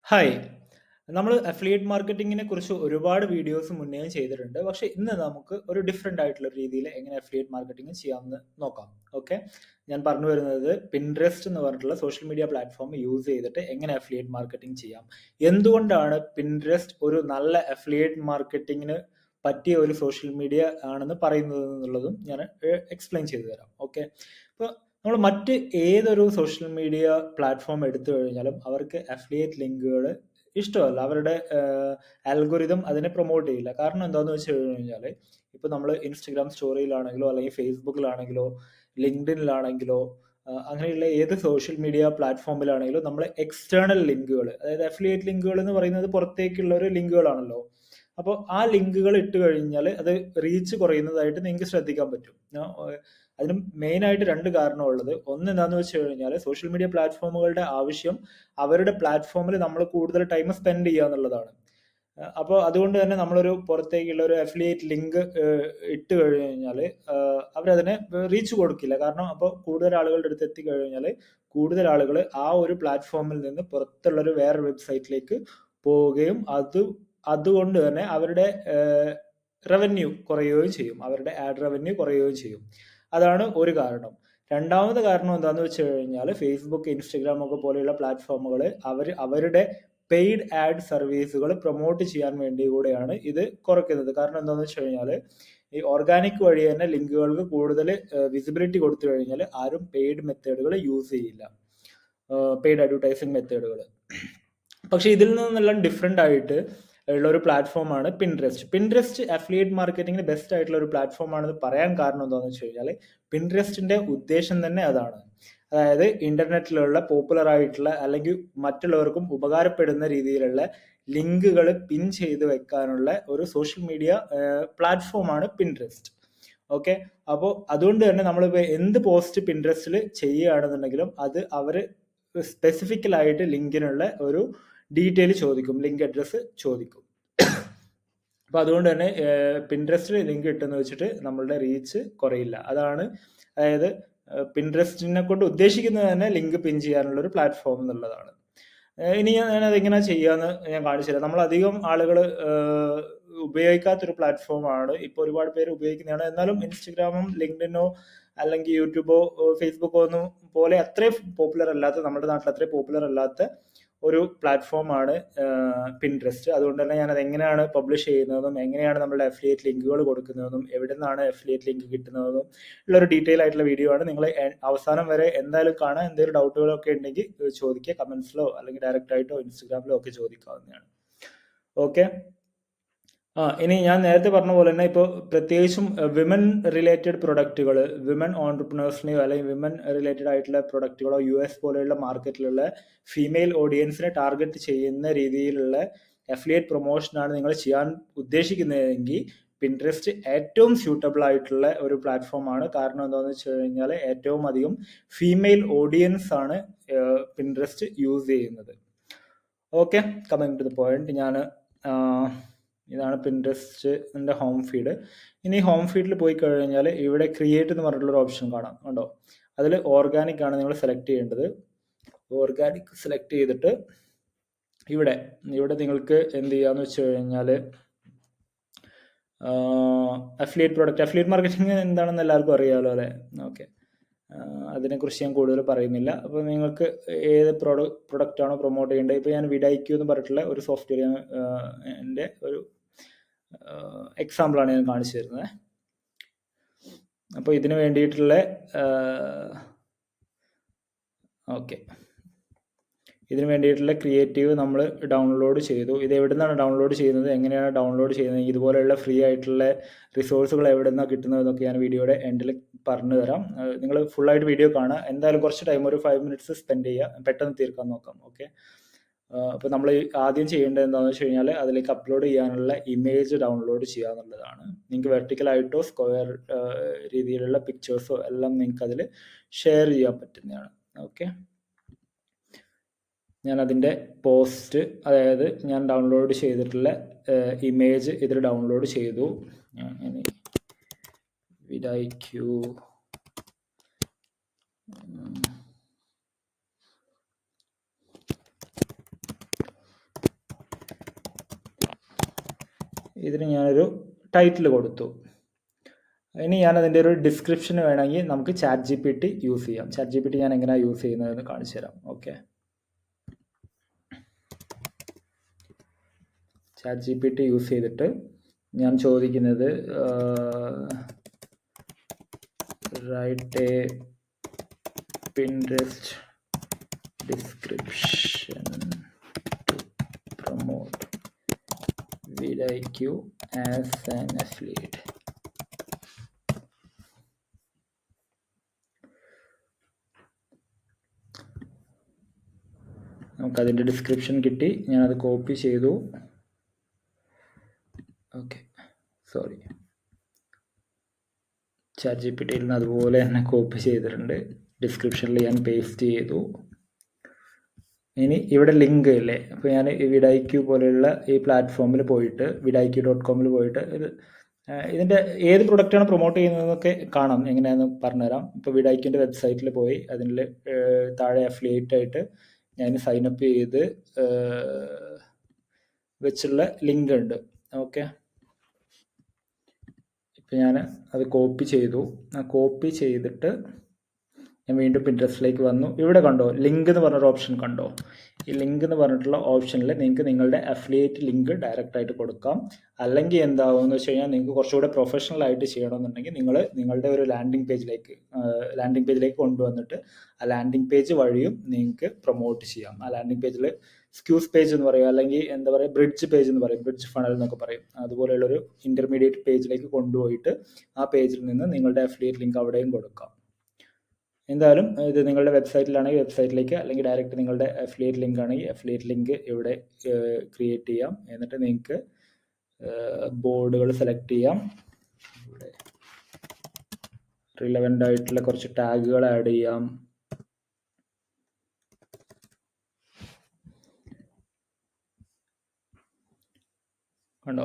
Hi നമ്മൾ affiliate മാർക്കറ്റിങ്ങിനെ കുറിച്ച് ഒരുപാട് വീഡിയോസ് മുന്നേ ചെയ്തിട്ടുണ്ട് പക്ഷെ ഇന്ന് നമുക്ക് ഒരു ഡിഫറെൻ്റ് ആയിട്ടുള്ള രീതിയിൽ എങ്ങനെ അഫിലിയേറ്റ് മാർക്കറ്റിംഗ് ചെയ്യാമെന്ന് നോക്കാം ഓക്കെ ഞാൻ പറഞ്ഞു വരുന്നത് പിൻട്രസ്റ്റ് എന്ന് പറഞ്ഞിട്ടുള്ള സോഷ്യൽ മീഡിയ പ്ലാറ്റ്ഫോം യൂസ് ചെയ്തിട്ട് എങ്ങനെ അഫിലിയേറ്റ് മാർക്കറ്റിംഗ് ചെയ്യാം എന്തുകൊണ്ടാണ് പിൻട്രസ്റ്റ് ഒരു നല്ല അഫിലിയേറ്റ് മാർക്കറ്റിങ്ങിന് പറ്റിയ ഒരു സോഷ്യൽ മീഡിയ ആണെന്ന് പറയുന്നത് എന്നുള്ളതും ഞാൻ എക്സ്പ്ലെയിൻ ചെയ്തു തരാം ഓക്കെ ഇപ്പോൾ നമ്മൾ മറ്റ് ഏതൊരു സോഷ്യൽ മീഡിയ പ്ലാറ്റ്ഫോം എടുത്തു കഴിഞ്ഞാലും അവർക്ക് അഫിലിയേറ്റ് ലിങ്കുകൾ ഇഷ്ടമല്ല അവരുടെ ആൽഗോരിതം അതിനെ പ്രൊമോട്ട് ചെയ്യില്ല കാരണം എന്താണെന്ന് വെച്ച് കഴിഞ്ഞാൽ ഇപ്പോൾ നമ്മൾ ഇൻസ്റ്റഗ്രാം സ്റ്റോറിയിലാണെങ്കിലോ അല്ലെങ്കിൽ ഫേസ്ബുക്കിലാണെങ്കിലോ ലിങ്ക്ഡിനിലാണെങ്കിലോ അങ്ങനെയുള്ള ഏത് സോഷ്യൽ മീഡിയ പ്ലാറ്റ്ഫോമിലാണെങ്കിലും നമ്മൾ എക്സ്റ്റേണൽ ലിങ്കുകൾ അതായത് അഫിലിയേറ്റ് ലിങ്കുകൾ എന്ന് പറയുന്നത് പുറത്തേക്കുള്ള ഒരു ലിങ്കുകളാണല്ലോ അപ്പോൾ ആ ലിങ്കുകൾ ഇട്ട് കഴിഞ്ഞാൽ അത് റീച്ച് കുറയുന്നതായിട്ട് നിങ്ങൾക്ക് ശ്രദ്ധിക്കാൻ പറ്റും അതിന് മെയിൻ ആയിട്ട് രണ്ട് കാരണമുള്ളത് ഒന്ന് എന്താന്ന് വെച്ച് കഴിഞ്ഞാൽ സോഷ്യൽ മീഡിയ പ്ലാറ്റ്ഫോമുകളുടെ ആവശ്യം അവരുടെ പ്ലാറ്റ്ഫോമിൽ നമ്മൾ കൂടുതൽ ടൈം സ്പെൻഡ് ചെയ്യുക എന്നുള്ളതാണ് അപ്പോൾ അതുകൊണ്ട് തന്നെ നമ്മളൊരു പുറത്തേക്കുള്ള ഒരു അഫിലിയേറ്റ് ലിങ്ക് ഇട്ട് കഴിഞ്ഞാൽ അവരതിനെ റീച്ച് കൊടുക്കില്ല കാരണം അപ്പോൾ കൂടുതൽ ആളുകളുടെ അടുത്ത് എത്തിക്കഴിഞ്ഞാൽ കൂടുതൽ ആളുകൾ ആ ഒരു പ്ലാറ്റ്ഫോമിൽ നിന്ന് പുറത്തുള്ളൊരു വേറെ വെബ്സൈറ്റിലേക്ക് പോവുകയും അത് അതുകൊണ്ട് തന്നെ അവരുടെ റവന്യൂ കുറയുകയും ചെയ്യും അവരുടെ ആഡ് റവന്യൂ കുറയുകയും ചെയ്യും അതാണ് ഒരു കാരണം രണ്ടാമത്തെ കാരണം എന്താണെന്ന് വെച്ച് കഴിഞ്ഞാൽ ഫേസ്ബുക്ക് ഇൻസ്റ്റഗ്രാം ഒക്കെ പോലെയുള്ള പ്ലാറ്റ്ഫോമുകൾ അവർ അവരുടെ പെയ്ഡ് ആഡ് സർവീസുകൾ പ്രൊമോട്ട് ചെയ്യാൻ വേണ്ടി കൂടെയാണ് ഇത് കുറയ്ക്കുന്നത് കാരണം എന്താണെന്ന് വെച്ച് കഴിഞ്ഞാൽ ഈ ഓർഗാനിക് വഴി തന്നെ ലിങ്കുകൾക്ക് കൂടുതൽ വിസിബിലിറ്റി കൊടുത്തു കഴിഞ്ഞാൽ ആരും പെയ്ഡ് മെത്തേഡുകൾ യൂസ് ചെയ്യില്ല പെയ്ഡ് അഡ്വർടൈസിങ് മെത്തേഡുകൾ പക്ഷെ ഇതിൽ നിന്നെല്ലാം ഡിഫറെൻ്റ് ആയിട്ട് ഉള്ള ഒരു പ്ലാറ്റ്ഫോമാണ് പിൻട്രസ്റ്റ് പിൻട്രസ്റ്റ് അഫിലിയേറ്റ് മാർക്കറ്റിംഗിന് ബെസ്റ്റ് ആയിട്ടുള്ള ഒരു പ്ലാറ്റ്ഫോം ആണെന്ന് പറയാൻ കാരണം എന്താണെന്ന് വെച്ച് കഴിഞ്ഞാൽ പിൻട്രസ്റ്റിന്റെ ഉദ്ദേശം തന്നെ അതാണ് അതായത് ഇന്റർനെറ്റിലുള്ള പോപ്പുലർ ആയിട്ടുള്ള അല്ലെങ്കിൽ മറ്റുള്ളവർക്കും ഉപകാരപ്പെടുന്ന രീതിയിലുള്ള ലിങ്കുകൾ പിൻ ചെയ്ത് വെക്കാനുള്ള ഒരു സോഷ്യൽ മീഡിയ പ്ലാറ്റ്ഫോമാണ് പിൻട്രസ്റ്റ് ഓക്കെ അപ്പോൾ അതുകൊണ്ട് തന്നെ നമ്മളിപ്പോൾ എന്ത് പോസ്റ്റ് പിൻട്രസ്റ്റിൽ ചെയ്യുകയാണെന്നുണ്ടെങ്കിലും അത് അവർ സ്പെസിഫിക്കലായിട്ട് ലിങ്കിനുള്ള ഒരു ഡീറ്റെയിൽ ചോദിക്കും ലിങ്ക് അഡ്രസ്സ് ചോദിക്കും അപ്പോൾ അതുകൊണ്ട് തന്നെ പിൻട്രസ്റ്റിൽ ലിങ്ക് ഇട്ടെന്ന് വെച്ചിട്ട് നമ്മളുടെ റീച്ച് കുറയില്ല അതാണ് അതായത് പിൻട്രസ്റ്റിനെ കൊണ്ട് ഉദ്ദേശിക്കുന്നത് തന്നെ ലിങ്ക് പിൻ ചെയ്യാനുള്ള ഒരു പ്ലാറ്റ്ഫോം എന്നുള്ളതാണ് ഇനി ഞാൻ അതെങ്ങനെ ചെയ്യാന്ന് ഞാൻ കാണിച്ചു തരാം നമ്മൾ അധികം ആളുകൾ ഉപയോഗിക്കാത്തൊരു പ്ലാറ്റ്ഫോമാണ് ഇപ്പോൾ ഒരുപാട് പേര് ഉപയോഗിക്കുന്നതാണ് എന്നാലും ഇൻസ്റ്റഗ്രാമും ലിങ്ക്ഡിനോ അല്ലെങ്കിൽ യൂട്യൂബോ ഫേസ്ബുക്കോ ഒന്നും പോലെ അത്രയും പോപ്പുലർ അല്ലാത്ത നമ്മുടെ നാട്ടിൽ അത്രയും പോപ്പുലർ അല്ലാത്ത ഒരു പ്ലാറ്റ്ഫോമാണ് പിൻട്രസ്റ്റ് അതുകൊണ്ട് തന്നെ ഞാൻ അത് എങ്ങനെയാണ് പബ്ലിഷ് ചെയ്യുന്നതെന്നും എങ്ങനെയാണ് നമ്മുടെ അഫിലിയേറ്റ് ലിങ്കുകൾ കൊടുക്കുന്നതെന്നും എവിടെ നിന്നാണ് അഫിലിയേറ്റ് ലിങ്ക് കിട്ടുന്നതെന്നും ഉള്ള ഒരു ഡീറ്റെയിൽ ആയിട്ടുള്ള വീഡിയോ ആണ് നിങ്ങൾ അവസാനം വരെ എന്തായാലും കാണാൻ എന്തെങ്കിലും ഡൗട്ടുകളൊക്കെ ഉണ്ടെങ്കിൽ ചോദിക്കുക കമന്റ്സിലോ അല്ലെങ്കിൽ ഡയറക്റ്റ് ആയിട്ടോ ഇൻസ്റ്റഗ്രാമിലോ ഒക്കെ ചോദിക്കാവുന്നതാണ് ഓക്കെ ആ ഇനി ഞാൻ നേരത്തെ പറഞ്ഞ പോലെ തന്നെ ഇപ്പോൾ പ്രത്യേകിച്ചും വിമൻ റിലേറ്റഡ് പ്രൊഡക്റ്റുകൾ വിമൻ ഓൺടർപ്രണേഴ്സിനെയോ അല്ലെങ്കിൽ വിമൻ റിലേറ്റഡ് ആയിട്ടുള്ള പ്രൊഡക്റ്റുകളോ യു എസ് പോലെയുള്ള മാർക്കറ്റിലുള്ള ഫീമെയിൽ ഓഡിയൻസിനെ ടാർഗറ്റ് ചെയ്യുന്ന രീതിയിലുള്ള അഫിലിയേറ്റ് പ്രൊമോഷനാണ് നിങ്ങൾ ചെയ്യാൻ ഉദ്ദേശിക്കുന്നതെങ്കിൽ പിൻട്രസ്റ്റ് ഏറ്റവും സ്യൂട്ടബിൾ ആയിട്ടുള്ള ഒരു പ്ലാറ്റ്ഫോമാണ് കാരണം എന്താണെന്ന് വെച്ച് കഴിഞ്ഞാൽ ഏറ്റവും അധികം ഫീമെയിൽ ഓഡിയൻസ് ആണ് പിൻട്രസ്റ്റ് യൂസ് ചെയ്യുന്നത് okay coming to the point ഞാൻ ഇതാണ് പിൻട്രസ്റ്റിൻ്റെ ഹോം ഫീഡ് ഇനി ഹോം ഫീഡിൽ പോയി കഴിഞ്ഞാൽ ഇവിടെ ക്രിയേറ്റ് എന്ന് പറഞ്ഞിട്ടുള്ളൊരു ഓപ്ഷൻ കാണാം കണ്ടോ അതിൽ ഓർഗാനിക് ആണ് നിങ്ങൾ സെലക്ട് ചെയ്യേണ്ടത് ഓർഗാനിക് സെലക്ട് ചെയ്തിട്ട് ഇവിടെ ഇവിടെ നിങ്ങൾക്ക് എന്ത് ചെയ്യാന്ന് വെച്ച് കഴിഞ്ഞാൽ അഫിലിയേറ്റ് പ്രോഡക്റ്റ് അഫിലിയേറ്റ് മാർക്കറ്റിംഗ് എന്താണെന്ന് എല്ലാവർക്കും അറിയാമല്ലോ അല്ലേ ഓക്കെ അതിനെക്കുറിച്ച് ഞാൻ കൂടുതൽ പറയുന്നില്ല അപ്പോൾ നിങ്ങൾക്ക് ഏത് പ്രോഡക്റ്റ് പ്രൊഡക്റ്റ് ആണോ പ്രൊമോട്ട് ചെയ്യേണ്ടത് ഇപ്പോൾ ഞാൻ വിഡൈക്യൂ എന്ന് പറഞ്ഞിട്ടുള്ള ഒരു സോഫ്റ്റ്വെയർ എൻ്റെ ഒരു എക്സാമ്പിളാണ് ഞാൻ കാണിച്ചു തരുന്നത് അപ്പോൾ ഇതിന് വേണ്ടിയിട്ടുള്ള ഓക്കെ ഇതിന് വേണ്ടിയിട്ടുള്ള ക്രിയേറ്റീവ് നമ്മൾ ഡൗൺലോഡ് ചെയ്തു ഇത് എവിടെ നിന്നാണ് ഡൗൺലോഡ് ചെയ്യുന്നത് എങ്ങനെയാണ് ഡൗൺലോഡ് ചെയ്യുന്നത് ഇതുപോലെയുള്ള ഫ്രീ ആയിട്ടുള്ള റിസോഴ്സുകൾ എവിടെ നിന്നാണ് കിട്ടുന്നത് എന്നൊക്കെ ഞാൻ വീഡിയോയുടെ എൻഡിൽ പറഞ്ഞു തരാം നിങ്ങൾ ഫുള്ളായിട്ട് വീഡിയോ കാണുക എന്തായാലും കുറച്ച് ടൈം ഒരു ഫൈവ് മിനിറ്റ്സ് സ്പെൻഡ് ചെയ്യുക പെട്ടെന്ന് തീർക്കാൻ നോക്കാം ഓക്കെ അപ്പോൾ നമ്മൾ ആദ്യം ചെയ്യേണ്ടത് എന്താണെന്ന് വെച്ച് കഴിഞ്ഞാൽ അതിലേക്ക് അപ്ലോഡ് ചെയ്യാനുള്ള ഇമേജ് ഡൗൺലോഡ് ചെയ്യുക എന്നുള്ളതാണ് നിങ്ങൾക്ക് വെർട്ടിക്കലായിട്ടോ സ്ക്വയർ രീതിയിലുള്ള പിക്ചേഴ്സോ എല്ലാം നിങ്ങൾക്ക് അതിൽ ഷെയർ ചെയ്യാൻ പറ്റുന്നതാണ് ഓക്കെ ഞാൻ അതിൻ്റെ പോസ്റ്റ് അതായത് ഞാൻ ഡൗൺലോഡ് ചെയ്തിട്ടുള്ള ഇമേജ് ഇതിൽ ഡൗൺലോഡ് ചെയ്തു ഇനി വിഡൈക്യൂ ഇതിന് ഞാനൊരു ടൈറ്റിൽ കൊടുത്തു ഇനി ഞാൻ അതിൻ്റെ ഒരു ഡിസ്ക്രിപ്ഷൻ വേണമെങ്കിൽ നമുക്ക് chat G P T use ചെയ്യാം ചാറ്റ് ജി പി ടി ഞാൻ എങ്ങനെയാണ് യൂസ് ചെയ്യുന്നതെന്ന് കാണിച്ചു തരാം okay chat G P T use ചെയ്തിട്ട് ഞാൻ ചോദിക്കുന്നത് write a Pinterest description to promote vidIQ as an affiliate. നമുക്കതിൻ്റെ ഡിസ്ക്രിപ്ഷൻ കിട്ടി ഞാനത് കോപ്പി ചെയ്തു okay sorry chat G P ടിയിൽ നിന്ന് അതുപോലെ തന്നെ കോപ്പി ചെയ്തിട്ടുണ്ട് ഡിസ്ക്രിപ്ഷനിൽ ഞാൻ പേസ്റ്റ് ചെയ്തു ഇനി ഇവിടെ ലിങ്ക് ഇല്ലേ അപ്പോൾ ഞാൻ വിഡൈക്യൂ പോലെയുള്ള ഈ പ്ലാറ്റ്ഫോമിൽ പോയിട്ട് വിഡൈക്യൂ ഡോട്ട് കോമിൽ പോയിട്ട് ഇത് ഇതിൻ്റെ ഏത് പ്രൊഡക്റ്റാണ് പ്രൊമോട്ട് ചെയ്യുന്നതെന്നൊക്കെ കാണാം എങ്ങനെയാണെന്ന് പറഞ്ഞുതരാം ഇപ്പോൾ വിഡൈക്യൂൻ്റെ വെബ്സൈറ്റിൽ പോയി അതിൽ താഴെ അഫിലിയേറ്റ് ആയിട്ട് ഞാൻ സൈൻ അപ്പ് ചെയ്ത് വെച്ചുള്ള ലിങ്ക് ഉണ്ട് ഓക്കെ ഇപ്പം ഞാൻ അത് കോപ്പി ചെയ്തു ആ കോപ്പി ചെയ്തിട്ട് ഞാൻ വീണ്ടും പിൻട്രസ്റ്റിലേക്ക് വന്നു ഇവിടെ കണ്ടോ ലിങ്ക് എന്ന് പറഞ്ഞൊരു ഓപ്ഷൻ കണ്ടോ ഈ ലിങ്ക് എന്ന് പറഞ്ഞിട്ടുള്ള ഓപ്ഷനിൽ നിങ്ങൾക്ക് നിങ്ങളുടെ അഫിലിയേറ്റ് ലിങ്ക് ഡയറക്റ്റ് ആയിട്ട് കൊടുക്കാം അല്ലെങ്കിൽ എന്താവുമെന്ന് വെച്ച് കഴിഞ്ഞാൽ നിങ്ങൾക്ക് കുറച്ചുകൂടെ പ്രൊഫഷണൽ ആയിട്ട് ചെയ്യണമെന്നുണ്ടെങ്കിൽ നിങ്ങൾ നിങ്ങളുടെ ഒരു ലാൻഡിംഗ് പേജിലേക്ക് ലാൻഡിംഗ് പേജിലേക്ക് കൊണ്ടുവന്നിട്ട് ആ ലാൻഡിംഗ് പേജ് വഴിയും നിങ്ങൾക്ക് പ്രൊമോട്ട് ചെയ്യാം ആ ലാൻഡിംഗ് പേജിൽ സ്ക്യൂസ് പേജ് എന്ന് പറയും അല്ലെങ്കിൽ എന്താ പറയുക ബ്രിഡ്ജ് പേജ് എന്ന് പറയും ബ്രിഡ്ജ് ഫണൽ എന്നൊക്കെ പറയും അതുപോലെയുള്ളൊരു ഇൻ്റർമീഡിയറ്റ് പേജിലേക്ക് കൊണ്ടുപോയിട്ട് ആ പേജിൽ നിന്ന് നിങ്ങളുടെ അഫിലിയേറ്റ് ലിങ്ക് അവിടെയും കൊടുക്കാം എന്തായാലും ഇത് നിങ്ങളുടെ വെബ്സൈറ്റിലാണെങ്കിൽ വെബ്സൈറ്റിലേക്ക് അല്ലെങ്കിൽ ഡയറക്റ്റ് നിങ്ങളുടെ അഫിലിയേറ്റ് ലിങ്ക് ആണെങ്കിൽ അഫിലിയേറ്റ് ലിങ്ക് ഇവിടെ ക്രിയേറ്റ് ചെയ്യാം എന്നിട്ട് നിങ്ങൾക്ക് ബോർഡുകൾ സെലക്ട് ചെയ്യാം ഇവിടെ റിലവൻ്റ് ആയിട്ടുള്ള കുറച്ച് ടാഗുകൾ ആഡ് ചെയ്യാം കണ്ടോ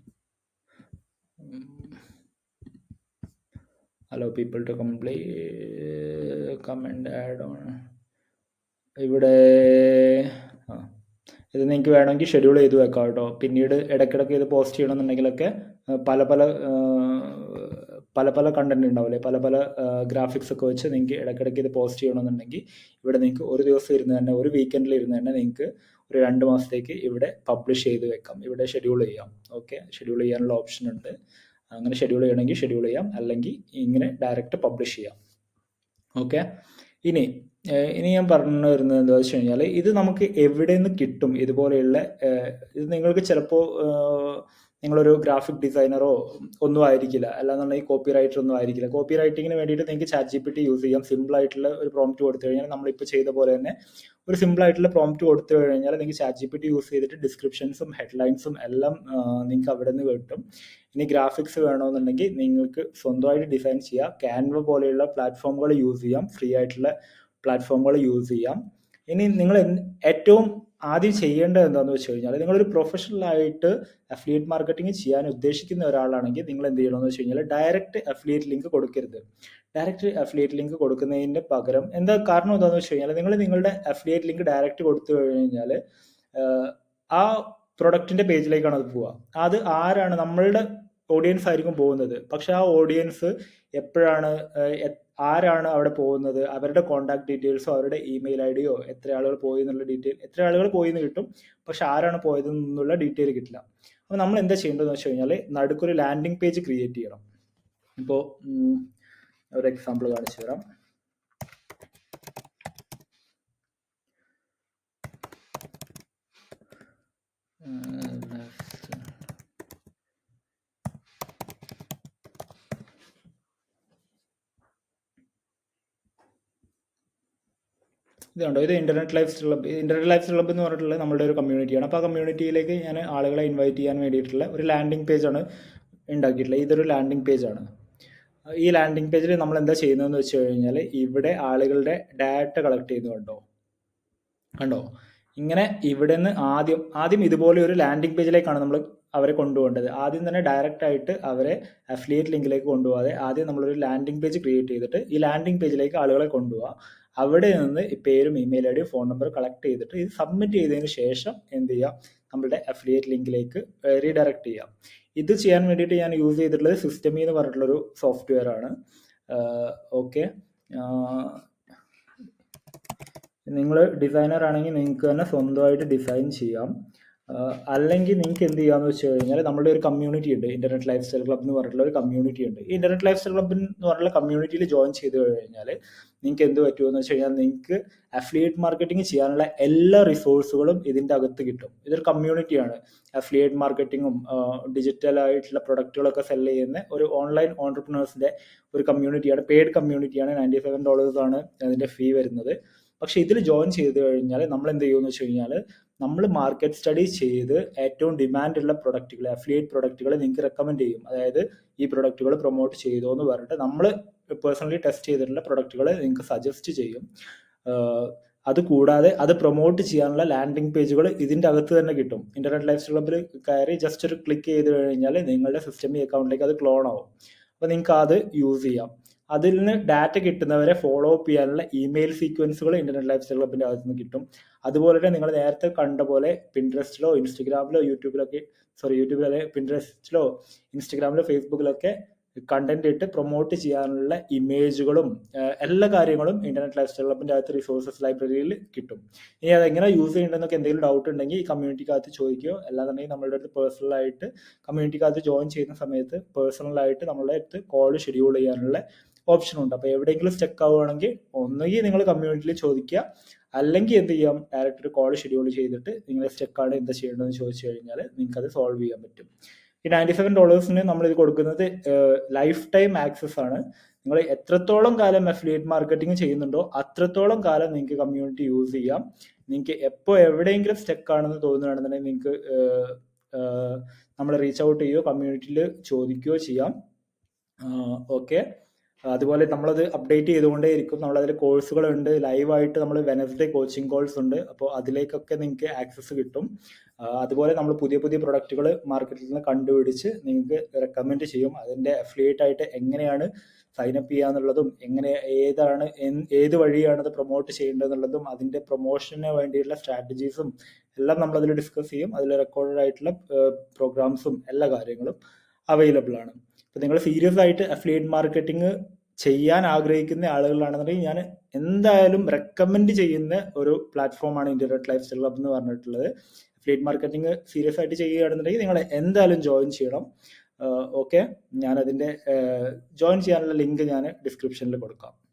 allow people to complete comment add on ഇവിടെ ആ ഇത് നിങ്ങൾക്ക് വേണമെങ്കിൽ ഷെഡ്യൂൾ ചെയ്ത് വെക്കാം കേട്ടോ പിന്നീട് ഇടയ്ക്കിടയ്ക്ക് ഇത് പോസ്റ്റ് ചെയ്യണമെന്നുണ്ടെങ്കിലൊക്കെ പല പല പല പല കണ്ടന്റ് ഉണ്ടാവില്ലേ പല പല ഗ്രാഫിക്സ് ഒക്കെ വെച്ച് നിങ്ങൾക്ക് ഇടയ്ക്കിടയ്ക്ക് ഇത് പോസ്റ്റ് ചെയ്യണമെന്നുണ്ടെങ്കിൽ ഇവിടെ നിങ്ങൾക്ക് ഒരു ദിവസം ഇരുന്ന് തന്നെ ഒരു വീക്കെൻഡിൽ ഇരുന്ന് തന്നെ നിങ്ങൾക്ക് ഒരു രണ്ട് മാസത്തേക്ക് ഇവിടെ പബ്ലിഷ് ചെയ്ത് വെക്കാം ഇവിടെ ഷെഡ്യൂൾ ചെയ്യാം ഓക്കെ ഷെഡ്യൂൾ ചെയ്യാനുള്ള ഓപ്ഷൻ ഉണ്ട് അങ്ങനെ ഷെഡ്യൂൾ ചെയ്യണമെങ്കിൽ ഷെഡ്യൂൾ ചെയ്യാം അല്ലെങ്കിൽ ഇങ്ങനെ ഡയറക്റ്റ് പബ്ലിഷ് ചെയ്യാം ഓക്കെ ഇനി ഇനി ഞാൻ പറഞ്ഞു വരുന്നത് എന്താ വെച്ച് കഴിഞ്ഞാൽ ഇത് നമുക്ക് എവിടെ നിന്ന് കിട്ടും ഇതുപോലെയുള്ള ഇത് നിങ്ങൾക്ക് ചിലപ്പോൾ നിങ്ങളൊരു ഗ്രാഫിക് ഡിസൈനറോ ഒന്നും ആയിരിക്കില്ല അല്ലാന്നുണ്ടെങ്കിൽ കോപ്പി റൈറ്റർ ഒന്നും ആയിരിക്കില്ല കോപ്പി റൈറ്റിങ്ങിന് വേണ്ടിയിട്ട് നിങ്ങൾക്ക് chat G P T use ചെയ്യാം സിമ്പിൾ ആയിട്ടുള്ള ഒരു പ്രോംപ്റ്റ് കൊടുത്തു കഴിഞ്ഞാൽ നമ്മളിപ്പോൾ ചെയ്ത പോലെ തന്നെ ഒരു സിമ്പിൾ ആയിട്ടുള്ള പ്രോംപ്റ്റ് കൊടുത്തു കഴിഞ്ഞാൽ നിങ്ങൾക്ക് chat G P T use ചെയ്തിട്ട് ഡിസ്ക്രിപ്ഷൻസും ഹെഡ്ലൈൻസും എല്ലാം നിങ്ങൾക്ക് അവിടെ നിന്ന് കിട്ടും ഇനി ഗ്രാഫിക്സ് വേണമെന്നുണ്ടെങ്കിൽ നിങ്ങൾക്ക് സ്വന്തമായിട്ട് ഡിസൈൻ ചെയ്യാം ക്യാൻവ പോലെയുള്ള പ്ലാറ്റ്ഫോമുകൾ യൂസ് ചെയ്യാം ഫ്രീ ആയിട്ടുള്ള പ്ലാറ്റ്ഫോമുകൾ യൂസ് ചെയ്യാം ഇനി നിങ്ങൾ ഏറ്റവും ആദ്യം ചെയ്യേണ്ടത് എന്താണെന്ന് വെച്ച് കഴിഞ്ഞാൽ നിങ്ങളൊരു പ്രൊഫഷണലായിട്ട് അഫിലിയേറ്റ് മാർക്കറ്റിംഗ് ചെയ്യാൻ ഉദ്ദേശിക്കുന്ന ഒരാളാണെങ്കിൽ നിങ്ങൾ എന്ത് ചെയ്യണമെന്ന് വെച്ച് കഴിഞ്ഞാൽ ഡയറക്റ്റ് അഫിലിയേറ്റ് ലിങ്ക് കൊടുക്കരുത് ഡയറക്റ്റ് അഫിലിയേറ്റ് ലിങ്ക് കൊടുക്കുന്നതിൻ്റെ പകരം എന്താ കാരണം എന്താണെന്ന് വെച്ച് കഴിഞ്ഞാൽ നിങ്ങൾ നിങ്ങളുടെ അഫിലിയേറ്റ് ലിങ്ക് ഡയറക്റ്റ് കൊടുത്തു കഴിഞ്ഞാൽ ആ പ്രൊഡക്റ്റിൻ്റെ പേജിലേക്കാണ് അത് പോവുക അത് ആരാണ് നമ്മളുടെ ഓഡിയൻസ് ആയിരിക്കും പോകുന്നത് പക്ഷെ ആ ഓഡിയൻസ് എപ്പോഴാണ് ആരാണ് അവിടെ പോകുന്നത് അവരുടെ കോൺടാക്ട് ഡീറ്റെയിൽസോ അവരുടെ ഇമെയിൽ ഐ ഡിയോ എത്ര ആളുകൾ പോയി എന്നുള്ള ഡീറ്റെയിൽ എത്ര ആളുകൾ പോയി എന്ന് കിട്ടും പക്ഷെ ആരാണ് പോയത് എന്നുള്ള ഡീറ്റെയിൽ കിട്ടില്ല അപ്പോൾ നമ്മൾ എന്താ ചെയ്യേണ്ടതെന്ന് വെച്ച് കഴിഞ്ഞാൽ നടുക്കൊരു ലാൻഡിംഗ് പേജ് ക്രിയേറ്റ് ചെയ്യണം ഇപ്പോൾ ഒരു എക്സാമ്പിൾ കാണിച്ചു തരാം ഇത് കണ്ടോ ഇത് internet life club internet life club എന്ന് പറഞ്ഞിട്ടുള്ള നമ്മുടെ ഒരു കമ്മ്യൂണിറ്റിയാണ് അപ്പോൾ ആ കമ്മ്യൂണിറ്റിയിലേക്ക് ഞാൻ ആളുകളെ ഇൻവൈറ്റ് ചെയ്യാൻ വേണ്ടിയിട്ടുള്ള ഒരു ലാൻഡിംഗ് പേജാണ് ഉണ്ടാക്കിയിട്ടുള്ളത് ഇതൊരു ലാൻഡിംഗ് പേജാണ് ഈ ലാൻഡിംഗ് പേജിൽ നമ്മൾ എന്താ ചെയ്യുന്നതെന്ന് വെച്ച് കഴിഞ്ഞാൽ ഇവിടെ ആളുകളുടെ ഡാറ്റ കളക്ട് ചെയ്യുന്നു കണ്ടോ കണ്ടോ ഇങ്ങനെ ഇവിടെ നിന്ന് ആദ്യം ആദ്യം ഇതുപോലെ ഒരു ലാൻഡിംഗ് പേജിലേക്കാണ് നമ്മൾ അവരെ കൊണ്ടുപോകേണ്ടത് ആദ്യം തന്നെ ഡയറക്റ്റ് ആയിട്ട് അവരെ അഫിലിയേറ്റ് ലിങ്കിലേക്ക് കൊണ്ടുപോകാതെ ആദ്യം നമ്മളൊരു ലാൻഡിംഗ് പേജ് ക്രിയേറ്റ് ചെയ്തിട്ട് ഈ ലാൻഡിംഗ് പേജിലേക്ക് ആളുകളെ കൊണ്ടുപോകുക അവിടെ നിന്ന് ഈ പേരും ഇമെയിൽ ഐ ഡിയും ഫോൺ നമ്പർ കളക്ട് ചെയ്തിട്ട് ഇത് സബ്മിറ്റ് ചെയ്തതിന് ശേഷം എന്ത് ചെയ്യാം നമ്മുടെ അഫിലിയേറ്റ് ലിങ്കിലേക്ക് റീഡയറക്ട് ചെയ്യാം ഇത് ചെയ്യാൻ വേണ്ടിയിട്ട് ഞാൻ യൂസ് ചെയ്തിട്ടുള്ളത് സിസ്റ്റമി എന്ന് പറഞ്ഞിട്ടുള്ളൊരു സോഫ്റ്റ്വെയർ ആണ് ഓക്കെ നിങ്ങൾ ഡിസൈനർ ആണെങ്കിൽ നിങ്ങൾക്ക് തന്നെ സ്വന്തമായിട്ട് ഡിസൈൻ ചെയ്യാം അല്ലെങ്കിൽ നിങ്ങൾക്ക് എന്ത് ചെയ്യാന്ന് വെച്ച് കഴിഞ്ഞാൽ നമ്മുടെ ഒരു കമ്മ്യൂണിറ്റി ഉണ്ട് ഇന്റർനെറ്റ് ലൈഫ് സ്റ്റൈൽ ക്ലബ് എന്ന് പറഞ്ഞിട്ടുള്ള ഒരു കമ്മ്യൂണിറ്റി ഉണ്ട് ഈ ഇന്റർനെറ്റ് ലൈഫ് സ്റ്റൈൽ ക്ലബ് എന്ന് പറഞ്ഞിട്ടുള്ള കമ്മ്യൂണിറ്റിയിൽ ജോയിൻ ചെയ്ത് കഴിഞ്ഞാൽ നിങ്ങൾക്ക് എന്ത് പറ്റുമെന്ന് വെച്ച് കഴിഞ്ഞാൽ നിങ്ങൾക്ക് അഫിലിയേറ്റ് മാർക്കറ്റിംഗ് ചെയ്യാനുള്ള എല്ലാ റിസോഴ്സുകളും ഇതിൻ്റെ അകത്ത് കിട്ടും ഇതൊരു കമ്മ്യൂണിറ്റിയാണ് അഫിലിയേറ്റ് മാർക്കറ്റിങ്ങും ഡിജിറ്റൽ ആയിട്ടുള്ള പ്രൊഡക്റ്റുകളൊക്കെ സെല് ചെയ്യുന്ന ഒരു ഓൺലൈൻ ഓൺടർപ്രണേഴ്സിന്റെ ഒരു കമ്മ്യൂണിറ്റിയാണ് പെയ്ഡ് കമ്മ്യൂണിറ്റിയാണ് നയൻറ്റി സെവൻ ഡോളേഴ്സ് ആണ് അതിന്റെ ഫീ വരുന്നത് പക്ഷെ ഇതിൽ ജോയിൻ ചെയ്ത് കഴിഞ്ഞാൽ നമ്മൾ എന്ത് ചെയ്യുമെന്ന് വെച്ച് കഴിഞ്ഞാൽ നമ്മൾ മാർക്കറ്റ് സ്റ്റഡി ചെയ്ത് ഏറ്റവും ഡിമാൻഡ് ഉള്ള പ്രൊഡക്റ്റുകൾ അഫിലിയേറ്റ് പ്രൊഡക്റ്റുകൾ നിങ്ങൾക്ക് റെക്കമെൻഡ് ചെയ്യും അതായത് ഈ പ്രൊഡക്റ്റുകൾ പ്രൊമോട്ട് ചെയ്തോ എന്ന് പറഞ്ഞിട്ട് നമ്മൾ പേഴ്സണലി ടെസ്റ്റ് ചെയ്തിട്ടുള്ള പ്രൊഡക്റ്റുകൾ നിങ്ങൾക്ക് സജസ്റ്റ് ചെയ്യും അത് കൂടാതെ അത് പ്രൊമോട്ട് ചെയ്യാനുള്ള ലാൻഡിംഗ് പേജുകൾ ഇതിൻ്റെ അകത്ത് തന്നെ കിട്ടും ഇന്റർനെറ്റ് ലൈഫ് ക്ലബിൽ കയറി ജസ്റ്റ് ഒരു ക്ലിക്ക് ചെയ്ത് കഴിഞ്ഞാൽ നിങ്ങളുടെ സിസ്റ്റമി അക്കൗണ്ടിലേക്ക് അത് ക്ലോൺ ആവും അപ്പോൾ നിങ്ങൾക്ക് അത് യൂസ് ചെയ്യാം അതിൽ നിന്ന് ഡാറ്റ കിട്ടുന്നവരെ ഫോളോ അപ്പ് ചെയ്യാനുള്ള ഇമെയിൽ സീക്വൻസുകൾ ഇന്റർനെറ്റ് ലൈഫ് സ്റ്റൈൽ ക്ലബിന്റെ അകത്ത് നിന്ന് കിട്ടും അതുപോലെ തന്നെ നിങ്ങൾ നേരത്തെ കണ്ട പോലെ പിൻട്രസ്റ്റിലോ ഇൻസ്റ്റഗ്രാമിലോ യൂട്യൂബിലൊക്കെ സോറി യൂട്യൂബിലെ പിൻട്രസ്റ്റിലോ ഇൻസ്റ്റഗ്രാമിലോ ഫേസ്ബുക്കിലൊക്കെ കണ്ടന്റ് ഇട്ട് പ്രൊമോട്ട് ചെയ്യാനുള്ള ഇമേജുകളും എല്ലാ കാര്യങ്ങളും ഇന്റർനെറ്റ് ലൈഫ് സ്റ്റൈൽ ക്ലബിന്റെ അകത്ത് റിസോഴ്സസ് ലൈബ്രറിയിൽ കിട്ടും ഇനി അതെങ്ങനെ യൂസ് ചെയ്യേണ്ടതെന്നൊക്കെ എന്തെങ്കിലും ഡൗട്ട് ഉണ്ടെങ്കിൽ ഈ കമ്മ്യൂണിറ്റിക്കകത്ത് ചോദിക്കുകയോ അല്ലാന്നുണ്ടെങ്കിൽ നമ്മളുടെ അടുത്ത് പേഴ്സണലായിട്ട് കമ്മ്യൂണിറ്റിക്കകത്ത് ജോയിൻ ചെയ്യുന്ന സമയത്ത് പേഴ്സണലായിട്ട് നമ്മളെ അടുത്ത് കോൾ ഷെഡ്യൂൾ ചെയ്യാനുള്ള ഓപ്ഷൻ ഉണ്ട് അപ്പോൾ എവിടെയെങ്കിലും സ്റ്റക്ക് ആവുകയാണെങ്കിൽ ഒന്നുകിൽ നിങ്ങൾ കമ്മ്യൂണിറ്റിയിൽ ചോദിക്കുക അല്ലെങ്കിൽ എന്ത് ചെയ്യാം ഡയറക്റ്റ് ഒരു കോൾ ഷെഡ്യൂൾ ചെയ്തിട്ട് നിങ്ങൾ സ്റ്റക്കാണ് എന്താ ചെയ്യേണ്ടതെന്ന് ചോദിച്ചു കഴിഞ്ഞാൽ നിങ്ങൾക്ക് അത് സോൾവ് ചെയ്യാൻ പറ്റും ഈ നയൻറ്റി സെവൻ ഡോളേഴ്സിന് നമ്മൾ ഇത് കൊടുക്കുന്നത് ലൈഫ് ടൈം ആക്സസ് ആണ് നിങ്ങൾ എത്രത്തോളം കാലം അഫിലിയേറ്റ് മാർക്കറ്റിംഗ് ചെയ്യുന്നുണ്ടോ അത്രത്തോളം കാലം നിങ്ങൾക്ക് കമ്മ്യൂണിറ്റി യൂസ് ചെയ്യാം നിങ്ങൾക്ക് എപ്പോൾ എവിടെയെങ്കിലും സ്റ്റക്ക് ആണെന്ന് തോന്നുകയാണെന്നുണ്ടെങ്കിൽ നിങ്ങൾക്ക് നമ്മൾ റീച്ച് ഔട്ട് ചെയ്യുകയോ കമ്മ്യൂണിറ്റിയിൽ ചോദിക്കുകയോ ചെയ്യാം ഓക്കെ അതുപോലെ നമ്മളത് അപ്ഡേറ്റ് ചെയ്തുകൊണ്ടേ ഇരിക്കും നമ്മളതിൽ കോഴ്സുകളുണ്ട് ലൈവായിട്ട് നമ്മൾ വെനസ്ഡേ കോച്ചിങ് കോഴ്സ് ഉണ്ട് അപ്പോൾ അതിലേക്കൊക്കെ നിങ്ങൾക്ക് ആക്സസ് കിട്ടും അതുപോലെ നമ്മൾ പുതിയ പുതിയ പ്രൊഡക്റ്റുകൾ മാർക്കറ്റിൽ നിന്ന് കണ്ടുപിടിച്ച് നിങ്ങൾക്ക് റെക്കമെൻഡ് ചെയ്യും അതിൻ്റെ അഫിലിയേറ്റ് ആയിട്ട് എങ്ങനെയാണ് സൈൻ അപ്പ് ചെയ്യാന്നുള്ളതും എങ്ങനെ ഏതാണ് ഏത് വഴിയാണ് അത് പ്രൊമോട്ട് ചെയ്യേണ്ടതെന്നുള്ളതും അതിൻ്റെ പ്രൊമോഷന് വേണ്ടിയുള്ള സ്ട്രാറ്റജീസും എല്ലാം നമ്മൾ അതിൽ ഡിസ്കസ് ചെയ്യും അതിൽ റെക്കോർഡഡ് ആയിട്ടുള്ള പ്രോഗ്രാംസും എല്ലാ കാര്യങ്ങളും അവൈലബിൾ ആണ് ഇപ്പം നിങ്ങൾ സീരിയസ് ആയിട്ട് അഫിലിയേറ്റ് മാർക്കറ്റിംഗ് ചെയ്യാൻ ആഗ്രഹിക്കുന്ന ആളുകളാണെന്നുണ്ടെങ്കിൽ ഞാൻ എന്തായാലും റെക്കമെൻഡ് ചെയ്യുന്ന ഒരു പ്ലാറ്റ്ഫോമാണ് ഇന്റർനെറ്റ് ലൈഫ് സ്റ്റൈൽ ക്ലബ് എന്ന് പറഞ്ഞിട്ടുള്ളത് അഫിലിയേറ്റ് മാർക്കറ്റിംഗ് സീരിയസ് ആയിട്ട് ചെയ്യുകയാണെന്നുണ്ടെങ്കിൽ നിങ്ങൾ എന്തായാലും ജോയിൻ ചെയ്യണം ഓക്കെ ഞാൻ അതിൻ്റെ ജോയിൻ ചെയ്യാനുള്ള ലിങ്ക് ഞാൻ ഡിസ്ക്രിപ്ഷനിൽ കൊടുക്കാം